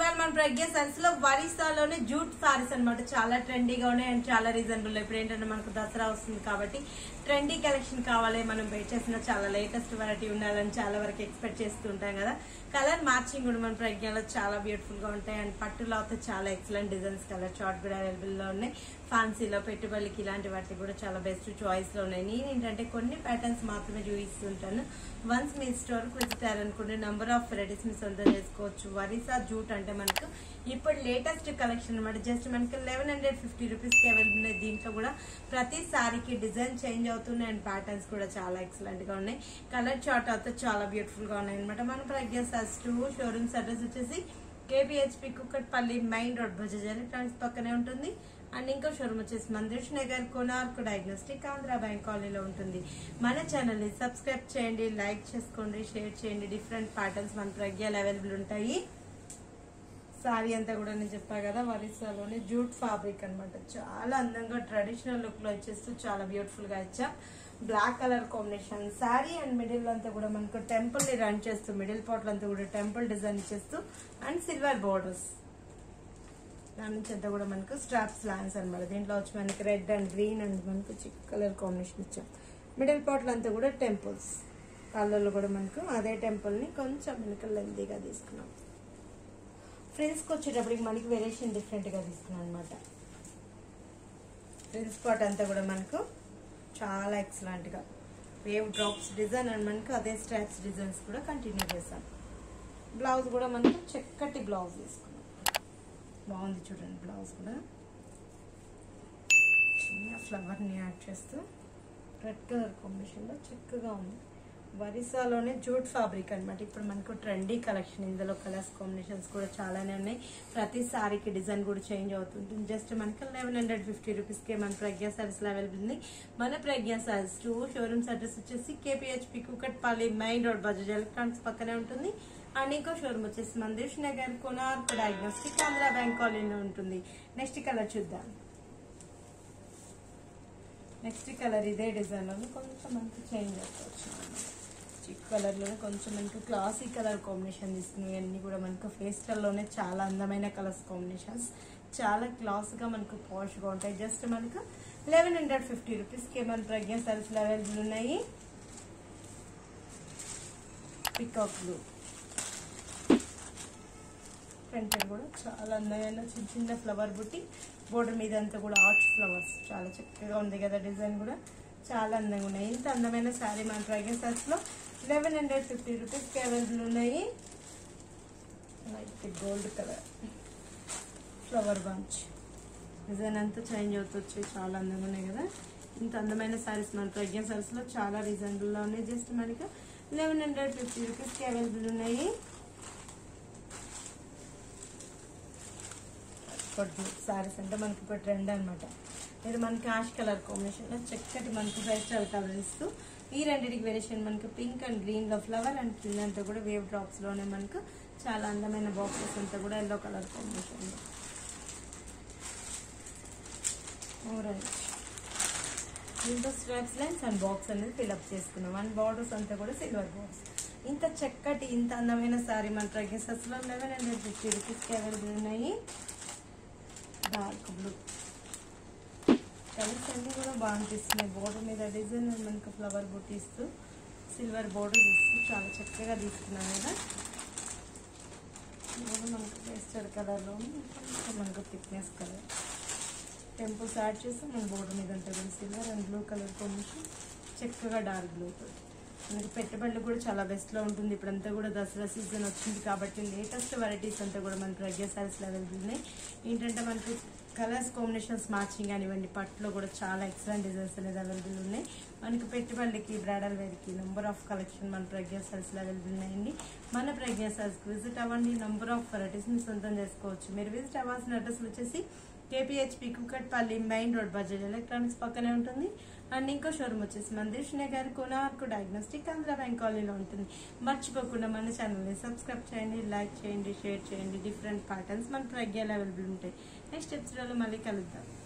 ఇవాళ మన ప్రజ్ఞ సర్స్ లో వరిసాలోనే జూట్ సారీస్ అన్నమాట చాలా ట్రెండీగా ఉన్నాయి అండ్ చాలా రీజనబుల్ ఇప్పుడు ఏంటంటే మనకు దసరా వస్తుంది కాబట్టి ట్రెండీ కలెక్షన్ కావాలి మనం వెయిట్ చేసిన చాలా లేటెస్ట్ వెరైటీ ఉండాలని చాలా వరకు ఎక్స్పెక్ట్ చేస్తుంటాం కదా కలర్ మ్యాచింగ్ కూడా మన ప్రజ్ఞలో చాలా బ్యూటిఫుల్ గా ఉంటాయి అండ్ పట్టులో అయితే చాలా ఎక్సలెంట్ డిజైన్స్ కలర్ చార్ట్ కూడా అవైలబుల్ లో ఉన్నాయి ఫ్యాన్సీలో పెట్టుబడికి ఇలాంటి వాటికి కూడా చాలా బెస్ట్ చాయిస్ లో ఉన్నాయి నేను ఏంటంటే కొన్ని ప్యాటర్న్స్ మాత్రమే చూపిస్తుంటాను వన్స్ మీ స్టోర్ కి విజిట్ అయ్యారనుకుంటే నంబర్ ఆఫ్ వెరైటీస్ మీ సొంతం చేసుకోవచ్చు వరిసా జూట్ అంటే మనకు ఇప్పుడు లేటెస్ట్ కలెక్షన్ అనమాట జస్ట్ మనకి లెవెన్ హండ్రెడ్ ఫిఫ్టీ రూపీస్ కి అవైలబుల్ ఉన్నాయి దీంట్లో కూడా ప్రతి సారీకి డిజైన్ చేంజ్ అవుతున్నాయి అండ్ ప్యాటర్న్స్ కూడా చాలా ఎక్సలెంట్ గా ఉన్నాయి కలర్ చార్ట్ అయితే చాలా బ్యూటిఫుల్ గా ఉన్నాయి అనమాట మన ప్రజ్ఞ సస్ టూ షోరూమ్స్ అడ్రస్ వచ్చేసి KPHB Kukatpally main road Bajaj electronics పక్కనే ఉంటుంది అండ్ ఇంకో షోరూమ్ వచ్చేసి మందిష్ నగర్ కోనార్క్ డయాగ్నోస్టిక్ ఆంధ్ర బ్యాంక్ కాలనీలో ఉంటుంది మన ఛానల్ ని సబ్స్క్రైబ్ చేయండి లైక్ చేసుకోండి షేర్ చేయండి డిఫరెంట్ ప్యాటర్న్స్ మన ప్రజ్ఞలు అవైలబుల్ ఉంటాయి సారీ అంతా కూడా నేను చెప్పా కదా వరిసాలోని జూట్ ఫ్యాబ్రిక్ అన్నమాట చాలా అందంగా ట్రెడిషనల్ లుక్ లో ఇచ్చేస్తూ చాలా బ్యూటిఫుల్ గా ఇచ్చా black colour combination saree and middle అంతా కూడా మనకు టెంపుల్ ని రన్ చేస్తూ మిడిల్ పార్ట్ అంతా కూడా టెంపుల్ డిజైన్ ఇచ్చేస్తూ అండ్ సిల్వర్ బోర్డర్స్ దాని నుంచి అంతా కూడా మనకు స్ట్రాప్స్ లైన్స్ అనమాట దీంట్లో వచ్చి మనకి రెడ్ అండ్ గ్రీన్ అండ్ మనకు చిక్ కలర్ కాంబినేషన్ ఇచ్చాం మిడిల్ పార్ట్లో అంతా కూడా టెంపుల్స్ కాళ్ళలో కూడా మనకు అదే టెంపుల్ ని కొంచెం వెనక లెందీగా తీసుకున్నాం ఫ్రిల్స్కి వచ్చేటప్పటికి మనకి వేరియేషన్ డిఫరెంట్ గా తీసుకున్నాం అనమాట ఫ్రిల్స్ పార్ట్ అంతా కూడా మనకు చాలా ఎక్సలెంట్ గా వేవ్ డ్రాప్స్ డిజైన్ అండ్ మనకు అదే స్ట్రాప్స్ డిజైన్స్ కూడా కంటిన్యూ చేసాం బ్లౌజ్ కూడా మనకు చక్కటి బ్లౌజ్ తీసుకున్నాం బాగుంది చూడండి బ్లౌజ్ కూడా చిన్న ఫ్లవర్ని యాడ్ చేస్తూ రెడ్ కలర్ కాంబినేషన్లో చక్కగా ఉంది వరిసాలోనే జూట్ ఫ్యాబ్రిక్ అన్నమాట ఇప్పుడు మనకు ట్రెండీ కలెక్షన్ ఇందులో కలర్స్ కాంబినేషన్స్ కూడా చాలానే ఉన్నాయి ప్రతి సారీకి డిజైన్ కూడా చేంజ్ అవుతుంటుంది జస్ట్ మనకి లెవెన్ హండ్రెడ్ ఫిఫ్టీ రూపీస్కి మన ప్రజ్ఞా సారీస్ అవైలబుల్ ఉంది మన Pragna Sarees two showrooms address వచ్చేసి KPHB Kukatpally main road Bajaj electronics పక్కనే ఉంటుంది అండ్ ఇంకో షోరూమ్ వచ్చేసి మందిష్ నగర్ కొనార్క్ డయాగ్నోస్టిక్ ఆంధ్ర బ్యాంక్ కాలనీలో ఉంటుంది నెక్స్ట్ కలర్ చూద్దాం నెక్స్ట్ కలర్ ఇదే డిజైన్ లో కొంచెం మనకి చేంజ్ అవుతుంది చిక్ కలర్ లోనే కొంచెం మనకి క్లాసీ కలర్ కాంబినేషన్ తీసుకున్నాయి అన్ని కూడా మనకు ఫేస్టల్ లోనే చాలా అందమైన కలర్స్ కాంబినేషన్స్ చాలా క్లాస్ గా మనకు పాష్ గా ఉంటాయి జస్ట్ మనకు లెవెన్ హండ్రెడ్ ఫిఫ్టీ రూపీస్ కి మన ప్రజ్ఞ సర్వీస్ అవైలబుల్ ఉన్నాయి పికాక్ బ్లూ ప్రింటెడ్ కూడా చాలా అందమైన చిన్న చిన్న ఫ్లవర్ బుట్టి బోర్డర్ మీద అంతా కూడా ఆర్చ్ ఫ్లవర్స్ చాలా చక్కగా ఉంది కదా డిజైన్ కూడా చాలా అందంగా ఉన్నాయి ఇంత అందమైన శారీ మన డ్రాగన్ సర్స్ లో లెవెన్ హండ్రెడ్ ఫిఫ్టీ రూపీస్ కి అవైలబుల్ ఉన్నాయి light gold colour flower bunch design అంతా చేంజ్ అవుతొచ్చి చాలా అందంగా ఉన్నాయి కదా ఇంత అందమైన శారీస్ మన ప్రజ్ఞ సారీస్ లో చాలా రీజనబుల్ లో ఉన్నాయి జస్ట్ మనకి లెవెన్ హండ్రెడ్ ఫిఫ్టీ రూపీస్ కి అవైలబుల్ ఉన్నాయి సారీస్ అంటే మనకి ఇప్పుడు ట్రెండ్ అనమాట ఇది మనకి యాష్ కలర్ కాంబినేషన్ లో చక్కటి మనకి ఫెస్టల్ కలర్ ఇస్తూ ఈ రెండింటికి వేరియేషన్ మనకి పింక్ అండ్ గ్రీన్ లో ఫ్లవర్ అండ్ కింద అంతా కూడా వేవ్ డ్రాప్స్ లోనే మనకు చాలా అందమైన బాక్సెస్ అంతా కూడా ఎల్లో కలర్ కాంబినేషన్ ఆరెంజ్ దీంతో స్ట్రాప్స్ లైన్స్ అండ్ బాక్స్ అనేది ఫిల్అప్ చేసుకున్నాం అండ్ బార్డర్స్ అంతా కూడా సిల్వర్ బాక్స్ ఇంత చక్కటి ఇంత అందమైన సారీ మన ట్రెగెసెస్ లో లెవెన్ హండ్రెడ్ ఫిఫ్టీ రూపీస్కి అవైలబుల్ ఉన్నాయి డార్క్ బ్లూ కలర్స్ అన్ని కూడా బాగా అనిపిస్తున్నాయి బోర్డర్ మీద డిజైన్ మనకు ఫ్లవర్ బుట్టి ఇస్తూ సిల్వర్ బోర్డర్ ఇస్తూ చాలా చక్కగా తీసుకున్నాం కదా ఇది కూడా మనకు పేస్టల్ కలర్లో కొంచెం మనకు థిక్నెస్ కలర్ టెంపుల్స్ యాడ్ చేస్తే మన బోర్డర్ మీద అంతా కూడా silver and blue colour combination చక్కగా డార్క్ బ్లూ తోటి మనకి పెట్టుబడులు కూడా చాలా బెస్ట్లో ఉంటుంది ఇప్పుడంతా కూడా దసరా సీజన్ వచ్చింది కాబట్టి లేటెస్ట్ వెరైటీస్ అంతా కూడా మనకి రెగ్యులర్ సారీస్లో అవైలబుల్ ఉన్నాయి ఏంటంటే మనకి కలర్స్ కాంబినేషన్స్ మ్యాచింగ్ కానివ్వండి పట్టులో కూడా చాలా ఎక్సలెంట్ డిజైన్స్ అనేది అవైలబుల్ ఉన్నాయి మనకి పెట్టుబడులకి బ్రైడల్ వేర్కి నెంబర్ ఆఫ్ కలెక్షన్ మన ప్రజ్ఞా సారీస్లో అవైలబుల్ ఉన్నాయండి మన ప్రజ్ఞా సారీస్కి విజిట్ అవ్వండి నెంబర్ ఆఫ్ వెరైటీస్ ని సొంతం చేసుకోవచ్చు మీరు విజిట్ అవ్వాల్సిన అడ్రస్ వచ్చేసి KPHB Kukatpally main road Bajaj electronics పక్కనే ఉంటుంది అండ్ ఇంకో షోరూమ్ వచ్చేసి మందిష్ నగర్ కోనార్క్ డయాగ్నోస్టిక్ ఆంధ్ర బ్యాంక్ కాలనీలో ఉంటుంది మర్చిపోకుండా మన ఛానల్ని సబ్స్క్రైబ్ చేయండి లైక్ చేయండి షేర్ చేయండి డిఫరెంట్ ప్యాటర్న్స్ మన ప్రజ్ఞలు అవైలబుల్ ఉంటాయి నెక్స్ట్ ఎపిసోడ్లో మళ్ళీ కలుద్దాం